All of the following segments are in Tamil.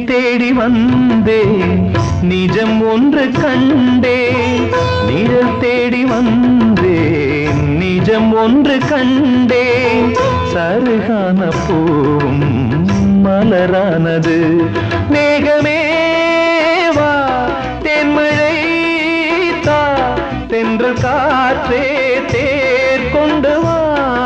தேடி வந்தேன் நிஜம் ஒன்று கண்டேன் நிழல் தேடி வந்தேன் நிஜம் ஒன்று கண்டேன் சருகான பூவும் மலரானது மேகமே வா தென்மழை தா தென்றல் காற்றே தேர் கொண்டு வா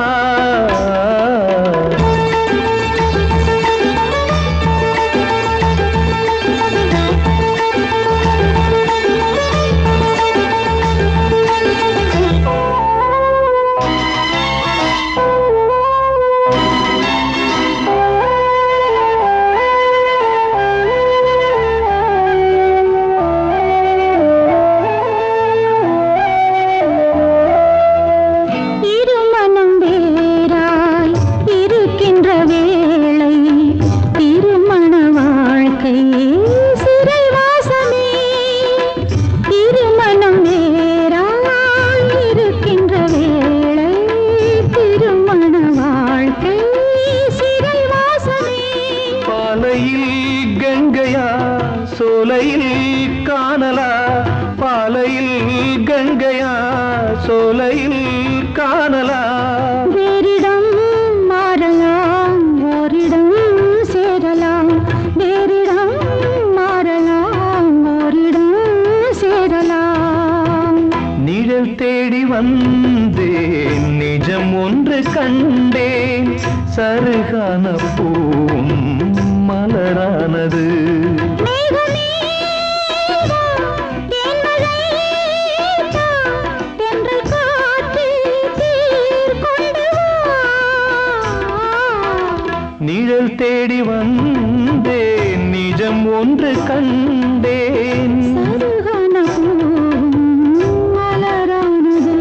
இருமனம் வேறாய் இருக்கின்ற வேளை திருமண வாழ்க்கை சிறைவாசமே இருமனம் வேறாய் இருக்கின்ற வேளை திருமண வாழ்க்கை சிறைவாசமே பாலையில் கங்கையா சோலையில் காணலா பாலையில் கங்கையா சோலையில் காணலா வேறிடம் மாறலாம் ஓரிடம் சேரலாம் வேறிடம் மாறலாம் ஓரிடம் சேரலாம் நிழல் தேடி வந்தேன் நிஜம் ஒன்று கண்டேன் சருகான பூவும் மலரானது மேகமே வா, தேன்மழை தா, தென்றல் காற்று தேர் கொண்டு வா. நிழல் தேடி வந்தேன் நிஜம் ஒன்று கண்டேன் சருகான பூவும் மலரானது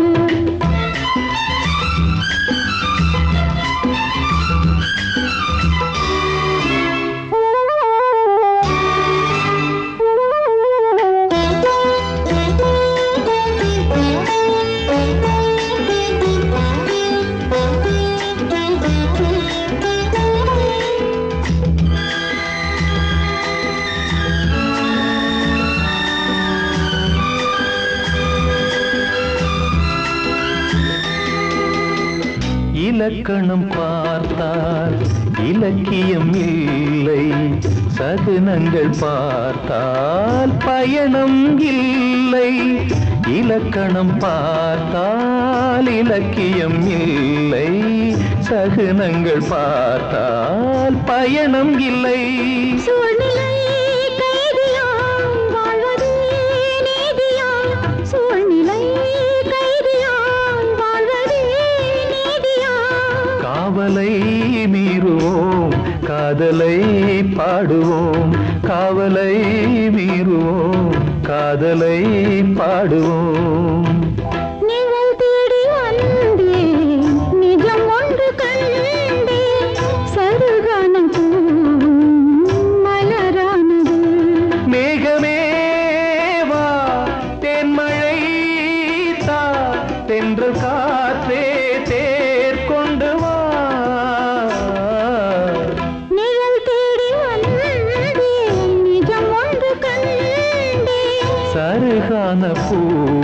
இலக்கணம் பார்த்தால் இலக்கியம் இல்லை சகுனங்கள் பார்த்தால் பயணம் இல்லை இலக்கணம் பார்த்தால் இலக்கியம் இல்லை சகுனங்கள் பார்த்தால் பயணம் இல்லை சூழ்நிலை கைதியாம் வாழ்வதே நீதியாம் சூழ்நிலை கைதியாம் வாழ்வதே நீதியாம் காவலை மீறுவோம் காதலை பாடுவோம் காவலை மீறுவோம் காதலை பாடுவோம் நிழல் தேடி வந்தேன் நிஜம் ஒன்று கண்டேன் சருகானம் பூவும் மலரானது மேகமே வா தென்மழை தா தென்றல் காற்றே தேர் கொண்டு வா நிழல் தேடி வந்தேன் நிஜம் ஒன்று கண்டேன் சருகான பூ